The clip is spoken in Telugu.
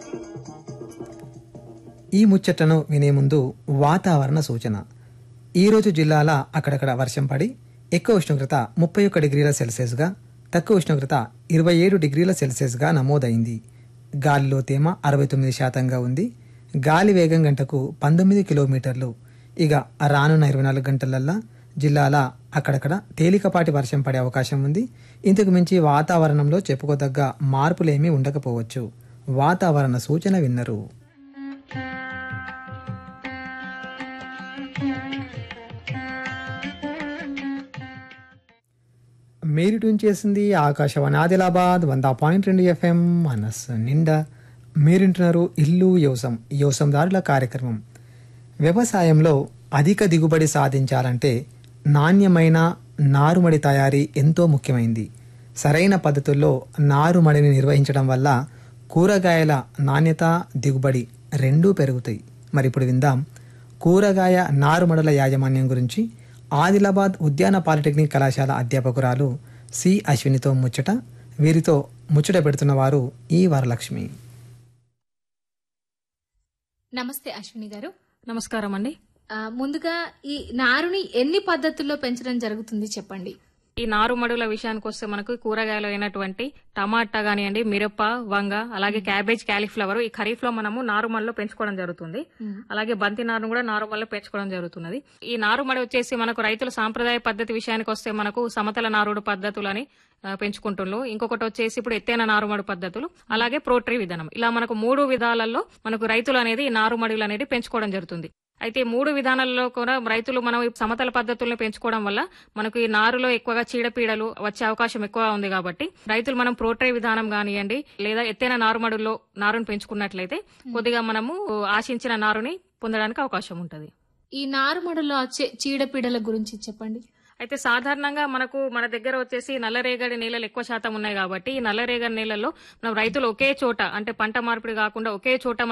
ఈ ముచ్చటను వినే ముందు వాతావరణ సూచన ఈరోజు జిల్లాల అక్కడక్కడ వర్షం పడి ఎక్కువ ఉష్ణోగ్రత ముప్పై ఒక్క డిగ్రీల సెల్సియస్గా తక్కువ ఉష్ణోగ్రత ఇరవై ఏడు డిగ్రీల సెల్సియస్గా నమోదైంది గాలిలో తేమ అరవై తొమ్మిది శాతంగా ఉంది గాలి వేగం గంటకు పంతొమ్మిది కిలోమీటర్లు ఇక రానున్న ఇరవై నాలుగు గంటలల్లా జిల్లాల అక్కడక్కడ తేలికపాటి వర్షం పడే అవకాశం ఉంది ఇంతకు మించి వాతావరణంలో చెప్పుకోదగ్గ మార్పులేమీ ఉండకపోవచ్చు వాతావరణ సూచన విన్నరు మీరు ట్యూన్ చేసింది ఆకాశవాణి ఆదిలాబాద్ వంద పాయింట్ రెండు ఎఫ్ఎం మనస్ నిండా మీరింటున్నారు ఇల్లు యోసం యోసందారుల కార్యక్రమం వ్యవసాయంలో అధిక దిగుబడి సాధించాలంటే నాణ్యమైన నారుమడి తయారీ ఎంతో ముఖ్యమైంది సరైన పద్ధతుల్లో నారుమడిని నిర్వహించడం వల్ల కూరగాయల నాణ్యత దిగుబడి రెండూ పెరుగుతాయి మరి ఇప్పుడు విందాం కూరగాయ నారుమడుల యాజమాన్యం గురించి ఆదిలాబాద్ ఉద్యాన పాలిటెక్నిక్ కళాశాల అధ్యాపకురాలు సి అశ్వినితో ముచ్చట వీరితో ముచ్చట పెడుతున్న వారు ఈ వరలక్ష్మి నమస్తే అశ్విని గారు నమస్కారం అండి ఆ, ముందుగా ఈ నారుని ఎన్ని పద్ధతుల్లో పెంచడం జరుగుతుంది చెప్పండి ఈ నారుమడుల విషయానికి వస్తే మనకు కూరగాయలు అయినటువంటి టమాటా కానివ్వండి మిరప వంగ అలాగే క్యాబేజ్ క్యాలీఫ్లవర్ ఈ ఖరీఫ్ లో మనము నారుమడిలో పెంచుకోవడం జరుగుతుంది అలాగే బంతి నారును కూడా నారుమడిలో పెంచుకోవడం జరుగుతున్నది ఈ నారుమడి వచ్చేసి మనకు రైతుల సాంప్రదాయ పద్ధతి విషయానికి వస్తే మనకు సమతల నారుడు పద్ధతులని ఆ, పెంచుకుంటున్నారు ఇంకొకటి వచ్చేసి ఇప్పుడు ఎత్తైన నారుమడి పద్ధతులు అలాగే ప్రోట్రీ విధానం ఇలా మనకు మూడు విధాలలో మనకు రైతులు అనేది ఈ నారుమడులు అనేది పెంచుకోవడం జరుగుతుంది అయితే ఈ మూడు విధానాల్లో కూడా రైతులు మనం ఈ సమతల పద్ధతులను పెంచుకోవడం వల్ల మనకు ఈ నారులో ఎక్కువగా చీడపీడలు వచ్చే అవకాశం ఎక్కువ ఉంది కాబట్టి రైతులు మనం ప్రోట్రే విధానం కానివ్వండి లేదా ఎత్తైన నారుమడుల్లో నారును పెంచుకున్నట్లయితే కొద్దిగా మనము ఆశించిన నారుని పొందడానికి అవకాశం ఉంటుంది ఈ నారుమడిలో వచ్చే చీడపీడల గురించి చెప్పండి అయితే సాధారణంగా మనకు మన దగ్గర వచ్చేసి నల్లరేగడి నేలలు ఎక్కువ శాతం ఉన్నాయి కాబట్టి ఈ నల్లరేగడి నేలల్లో మనం రైతులు ఒకే చోట అంటే పంట మార్పిడి కాకుండా ఒకే చోట